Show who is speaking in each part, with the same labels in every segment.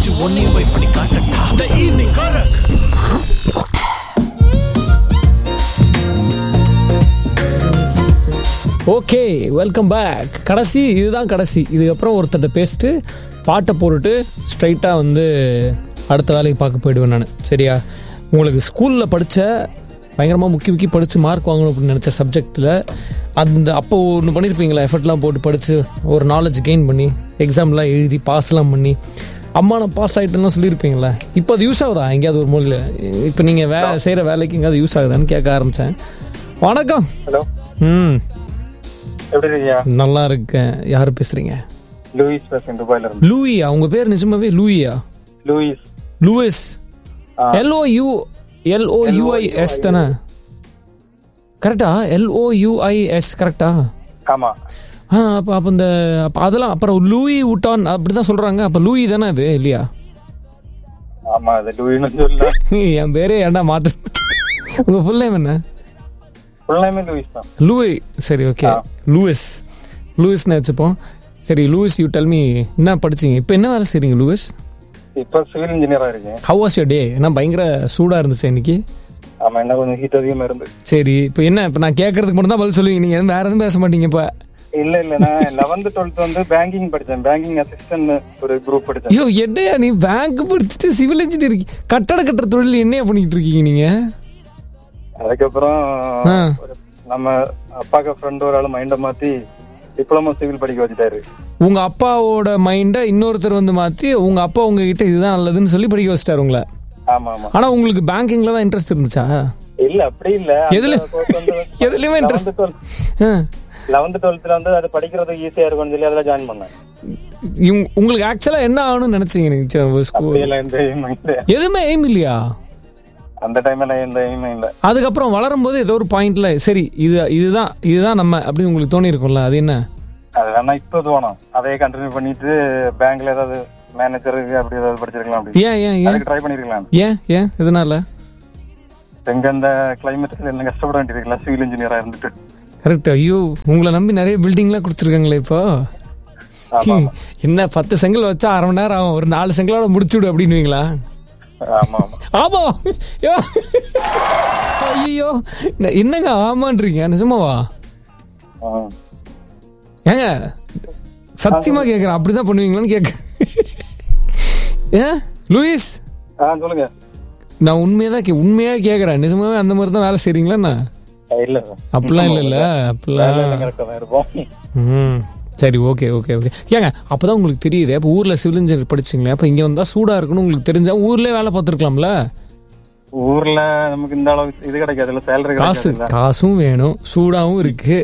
Speaker 1: வச்சு ஒன்னையும் போய் பண்ணி காட்டட்டா த ஈவினிங் கரக்
Speaker 2: ஓகே வெல்கம் பேக் கடைசி இதுதான் கடைசி இதுக்கப்புறம் ஒருத்தர்கிட்ட பேசிட்டு பாட்டை போட்டுட்டு ஸ்ட்ரைட்டாக வந்து அடுத்த வேலையை பார்க்க போயிடுவேன் நான் சரியா உங்களுக்கு ஸ்கூலில் படித்த பயங்கரமாக முக்கி முக்கி படித்து மார்க் வாங்கணும் அப்படின்னு நினச்ச சப்ஜெக்டில் அந்த அப்போ ஒன்று பண்ணியிருப்பீங்களா எஃபர்ட்லாம் போட்டு படித்து ஒரு நாலேஜ் கெயின் பண்ணி எக்ஸாம்லாம் எழுதி பாஸ்லாம் பண்ணி அம்மா நான் பாஸ் ஆகிட்டேன்னு சொல்லியிருப்பீங்களா இப்போ அது யூஸ் ஆகுதா எங்கேயாவது ஒரு மொழியில் இப்போ நீங்கள் வே செய்கிற வேலைக்கு எங்கேயாவது யூஸ் ஆகுதான்னு கேட்க ஆரம்பித்தேன் வணக்கம்
Speaker 3: ஹலோ
Speaker 2: ம்
Speaker 3: எப்படி இருக்கீங்க
Speaker 2: நல்லா இருக்கேன் யார் பேசுறீங்க
Speaker 3: லூயிஸ் பேசுறேன் துபாயில இருந்து
Speaker 2: லூயியா உங்க பேர் நிஜமாவே லூயியா
Speaker 3: லூயிஸ்
Speaker 2: லூயிஸ்
Speaker 3: ஆ.
Speaker 2: L O U L O U I S தானே கரெக்டா எல்ஓ யூஐ எஸ் கரெக்டா
Speaker 3: ஆமா
Speaker 2: ஆ அப்போ அப்போ இந்த அப்போ அதெல்லாம் அப்புறம் லூயி உட்டான் அப்படி தான் சொல்கிறாங்க அப்போ லூயி தானே அது இல்லையா
Speaker 3: ஆமா அது லூயின்னு சொல்ல
Speaker 2: என் பேரே ஏன்டா மாத்து உங்கள் ஃபுல் நேம் என்ன
Speaker 3: ஃபுல் நேமே லூயிஸ் தான்
Speaker 2: லூயி சரி ஓகே
Speaker 3: ஆ.
Speaker 2: லூயிஸ் லூயிஸ்னு வச்சுப்போம் சரி லூயிஸ் யூ டெல் மீ என்ன படிச்சீங்க இப்போ என்ன வேலை செய்றீங்க லூயிஸ்
Speaker 3: இப்போ சிவில் இன்ஜினியரா இருக்கேன்
Speaker 2: ஹவ் வாஸ் யோர் டே ஏன்னா பயங்கர சூடாக இருந்துச்சு இன்னைக்கு
Speaker 3: ஆமா என்ன கொஞ்சம் ஹீட் அதிகமா இருந்து
Speaker 2: சரி இப்போ என்ன இப்போ நான் கேட்கறதுக்கு மட்டும் தான் பதில் சொல்லுவீங்க நீங்கள் எதுவும் வேற எதுவும் பேச மாட்டீங்க இப்போ
Speaker 3: இல்ல இல்ல நான் லெவன்த் டுவெல்த் வந்து பேங்கிங் படிச்சேன் பேங்கிங் அசிஸ்டன்ட் ஒரு குரூப் படிச்சேன்
Speaker 2: ஐயோ என்னையா நீ பேங்க் படிச்சுட்டு சிவில் இன்ஜினியரிங் கட்டட கட்டுற தொழில் என்னையா பண்ணிட்டு இருக்கீங்க நீங்க
Speaker 3: அதுக்கப்புறம்
Speaker 2: ஆ.
Speaker 3: ஒரு நம்ம அப்பாக்கு ஃப்ரெண்ட் ஒரு ஆள் மைண்ட மாத்தி டிப்ளமோ சிவில் படிக்க வச்சுட்டாரு
Speaker 2: உங்க அப்பாவோட மைண்டை இன்னொருத்தர் வந்து மாத்தி உங்க அப்பா உங்ககிட்ட இதுதான் நல்லதுன்னு சொல்லி படிக்க வச்சிட்டாரு உங்களை
Speaker 3: ஆமா ஆமா
Speaker 2: ஆனா உங்களுக்கு பேங்கிங்ல தான் இன்ட்ரெஸ்ட் இருந்துச்சா
Speaker 3: இல்ல அப்படி இல்ல
Speaker 2: எதுல எதுலயுமே இன்ட்ரெஸ்ட்
Speaker 3: லெவன்த் டுவெல்த்ல வந்து அது படிக்கிறதுக்கு ஈஸியா இருக்கும்னு சொல்லி அதுல ஜாயின் பண்ணேன்
Speaker 2: உங்களுக்கு ஆக்சுவலா என்ன ஆகணும்னு நினைச்சீங்க நீங்க ச- ஸ்கூல்
Speaker 3: அப்படியெல்லாம் எந்த எய்மும் இல்ல
Speaker 2: எதுவுமே எய்ம் இல்லையா
Speaker 3: அந்த டைம்ல எந்த எய்மும் இல்ல
Speaker 2: அதுக்கப்புறம் வளரும்போது ஏதோ ஒரு பாயிண்ட்ல சரி இது இதுதான் இதுதான் நம்ம அப்படின்னு உங்களுக்கு தோணி இருக்கும்ல அது என்ன
Speaker 3: அது வேணா இப்ப தோணும் அதையே கண்டினியூ பண்ணிட்டு பேங்க்ல ஏதாவது மேனேஜருக்கு அப்படி ஏதாவது படிச்சிருக்கலாம் அப்படி
Speaker 2: ஏன் ஏன் ஏன்
Speaker 3: அதுக்கு ட்ரை பண்ணிருக்கலாம்
Speaker 2: ஏன் ஏன் எதனால
Speaker 3: எங்க இந்த கிளைமேட்ல என்ன கஷ்டப்பட வேண்டியிருக்கலாம் சிவில் இன்ஜினியரா இருந்துட்டு
Speaker 2: கரெக்ட் ஐயோ உங்களை நம்பி நிறைய பில்டிங்லாம் கொடுத்துருக்காங்களே இப்போ
Speaker 3: ஆமா
Speaker 2: என்ன பத்து செங்கல் வச்சா அரை மணி நேரம் ஆகும் ஒரு நாலு செங்கலோட முடிச்சு விடு அப்படின்னுவீங்களா
Speaker 3: ஆமா ஆமா
Speaker 2: ஆமா ஐயோ என்னங்க ஆமான்றீங்க நிஜமாவா
Speaker 3: ஆ.
Speaker 2: ஏங்க சத்தியமா கேக்குறேன் அப்படிதான் பண்ணுவீங்களான்னு கேட்க ஏன் லூயிஸ்
Speaker 3: ஆ சொல்லுங்க
Speaker 2: நான் உண்மையா தான் கே- உண்மையா கேக்குறேன் நிஜமாவே அந்த மாதிரி தான் வேலை செய்றீங்களாண்ணா
Speaker 3: இல்ல
Speaker 2: அப்படிலாம் இல்லைல்ல அப்படிலாம்
Speaker 3: கரெக்டா தான் இருப்போம்
Speaker 2: ம் சரி ஓகே ஓகே ஓகே ஏங்க அப்பதான் உங்களுக்கு தெரியுது அப்போ ஊர்ல சிவில் இன்ஜினியர் படிச்சீங்களே அப்போ இங்க வந்தா சூடா இருக்குன்னு உங்களுக்கு தெரிஞ்சா ஊர்லயே வேலை பார்த்துருக்கலாம்ல
Speaker 3: ஊர்ல நமக்கு இந்த அளவுக்கு இது கிடைக்காதுல்ல சேலரி
Speaker 2: காசு
Speaker 3: கிடைக்காதுல்ல
Speaker 2: காசும் வேணும் சூடாவும் இருக்கு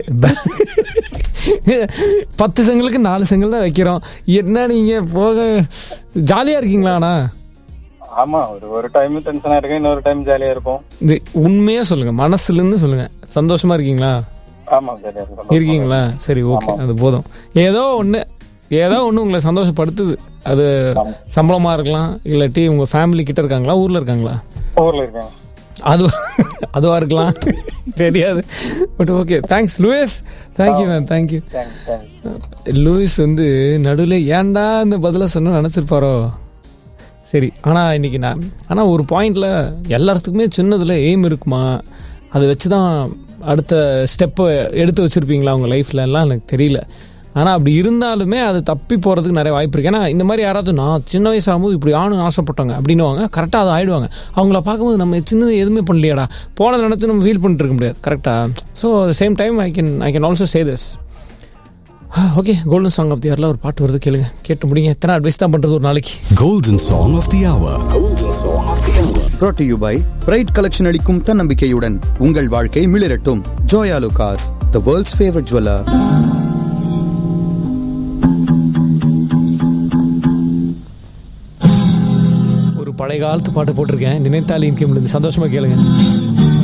Speaker 2: பத்து செங்கலுக்கு நாலு செங்கல் தான் வைக்கிறோம் என்ன நீங்க போக ஜாலியா இருக்கீங்களா ஆனா
Speaker 3: ஆமா ஒரு ஒரு டைம் டென்ஷனா இருக்கும் இன்னொரு டைம் ஜாலியா இருப்போம்
Speaker 2: இது உண்மையா சொல்லுங்க மனசுல இருந்து சொல்லுங்க சந்தோஷமா இருக்கீங்களா
Speaker 3: ஆமா ஜாலியா இருக்கும்
Speaker 2: இருக்கீங்களா சரி ஓகே அது போதும் ஏதோ ஒன்று ஏதோ ஒன்று உங்களை சந்தோஷப்படுத்துது அது சம்பளமா இருக்கலாம் இல்லாட்டி உங்க ஃபேமிலி கிட்ட இருக்காங்களா ஊர்ல இருக்காங்களா
Speaker 3: ஊர்ல இருக்கேன்
Speaker 2: அது அதுவா இருக்கலாம் தெரியாது but okay thanks Louis thank you ma'am thank you
Speaker 3: thanks thanks
Speaker 2: Louis வந்து நடுவில் ஏன்டா இந்த பதிலை சொன்ன நினச்சிருப்பாரோ சரி ஆனால் இன்னைக்கு நான் ஆனால் ஒரு பாயிண்ட்ல எல்லாத்துக்குமே சின்னதில் எய்ம் இருக்குமா அதை வச்சு தான் அடுத்த ஸ்டெப்பை எடுத்து வச்சுருப்பீங்களா உங்கள் லைஃப்ல எல்லாம் எனக்கு தெரியல ஆனால் அப்படி இருந்தாலுமே அது தப்பி போகிறதுக்கு நிறைய வாய்ப்பு இருக்குது ஏன்னா இந்த மாதிரி யாராவது நான் சின்ன வயசு ஆகும்போது இப்படி ஆணும் ஆசைப்பட்டாங்க அப்படின்னுவாங்க கரெக்டாக அது ஆயிடுவாங்க அவங்கள பார்க்கும்போது நம்ம சின்னது எதுவுமே பண்ணலையாடா போனதை நினச்சி நம்ம ஃபீல் பண்ணிட்டு இருக்க முடியாது கரெக்டாக so same time I can I can also say this okay golden song of the இயர்ல ஒரு பாட்டு வருது கேளுங்க கேட்டு முடிங்க எத்தனை அட்வைஸ் தான் பண்றது ஒரு நாளைக்கு
Speaker 1: Golden Song of the Hour. Golden Song of the Hour.
Speaker 4: brought to you by pride collection அளிக்கும் தன்னம்பிக்கையுடன் உங்கள் வாழ்க்கை மிளிரட்டும் Joyalukkas the world's favourite jeweller
Speaker 2: ஒரு பழைய காலத்து பாட்டு போட்டிருக்கேன் நினைத்தால் இன்கம் சந்தோஷமா கேளுங்க